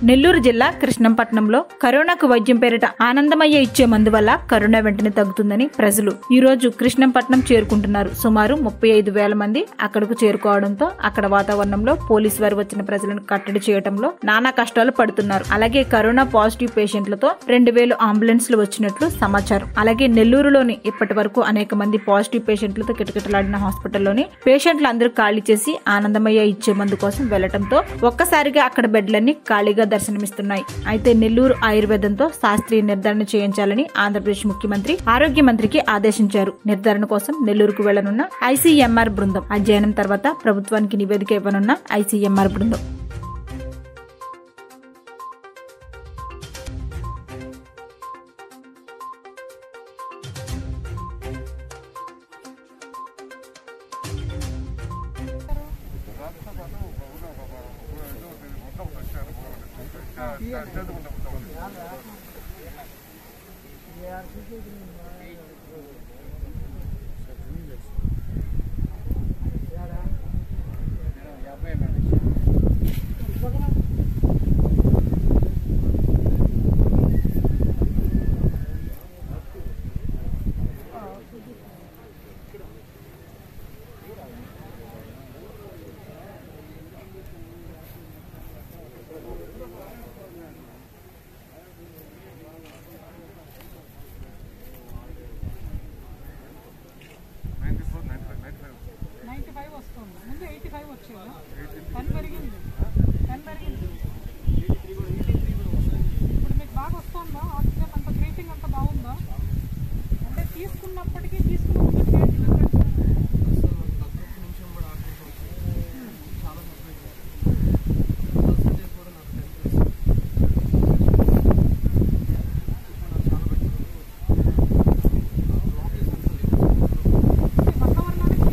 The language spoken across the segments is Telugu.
నెల్లూరు జిల్లా కృష్ణంపట్నంలో కరోనాకు వైద్యం పేరిట ఆనందమయ్య ఇచ్చే మందు వల్ల కరోనా వెంటనే తగ్గుతుందని ప్రజలు ఈ రోజు కృష్ణంపట్నం చేరుకుంటున్నారు సుమారు ముప్పై ఐదు వేల మంది అక్కడకు చేరుకోవడంతో అక్కడ వాతావరణంలో పోలీసు వారు వచ్చిన ప్రజలను కట్టడి చేయడంలో నానా కష్టాలు పడుతున్నారు అలాగే కరోనా పాజిటివ్ పేషెంట్లతో రెండు వేలు అంబులెన్స్లు వచ్చినట్లు సమాచారం అలాగే నెల్లూరులోని ఇప్పటి వరకు అనేక మంది పాజిటివ్ పేషెంట్లతో కిటకిటలాడిన హాస్పిటల్లోని పేషెంట్లు అందరూ ఖాళీ చేసి ఆనందమయ్య ఇచ్చే మందు కోసం వెళ్లడంతో ఒక్కసారిగా అక్కడ బెడ్లన్నీ ఖాళీగా దర్శనమిస్తున్నాయి అయితే నెల్లూరు ఆయుర్వేదంతో శాస్త్రీయ నిర్ధారణ చేయించాలని ఆంధ్రప్రదేశ్ ముఖ్యమంత్రి ఆరోగ్య మంత్రికి ఆదేశించారు నిర్ధారణ కోసం నెల్లూరుకు వెళ్లనున్న ఐసీఎంఆర్ బృందం అధ్యయనం తర్వాత ప్రభుత్వానికి నివేదిక ఇవ్వనున్న ఐసీఎంఆర్ బృందం నైంటీ ఫైవ్ వస్తుంది ముందు ఎయిటీ ఫైవ్ వచ్చేది టెన్ పెరిగింది టెన్ పెరిగింది ఇప్పుడు మీకు బాగా వస్తుందా ఆక్సిజన్ అంత బ్రీతింగ్ అంత బాగుందా అంటే తీసుకున్నప్పటికీ తీసుకున్నప్పటికీ ఏంటి difference? ఈ వాతావరణానికి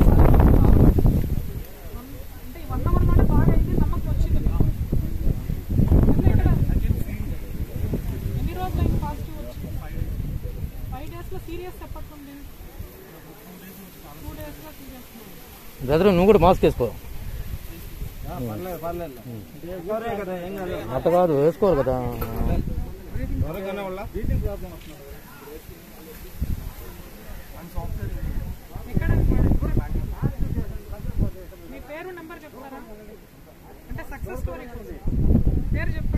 అంటే ఈ వాతావరణాన్ని బాగా అయింది నమ్మకం వచ్చింది మీకు. అంటే ఇక్కడ ఎన్ని రోజులు అయింది పాజిటివ్ వచ్చి ఫైవ్ డేస్లో సీరియస్ ఎప్పటినుంది టూ డేస్లో సీరియస్ బ్రదర్ నువ్వు కూడా మాస్క్ వేసుకో పర్లేదు పర్లేదు ఎవరే కదా ఏం కాదు అట్ట కాదు వేసుకోవాలి కదా ఎవరికైనా వాళ్ళ ఎక్కడ మీ పేరు నెంబర్ చెప్తారా అంటే సక్సెస్ స్టోరీ కోసం పేరు చెప్తారా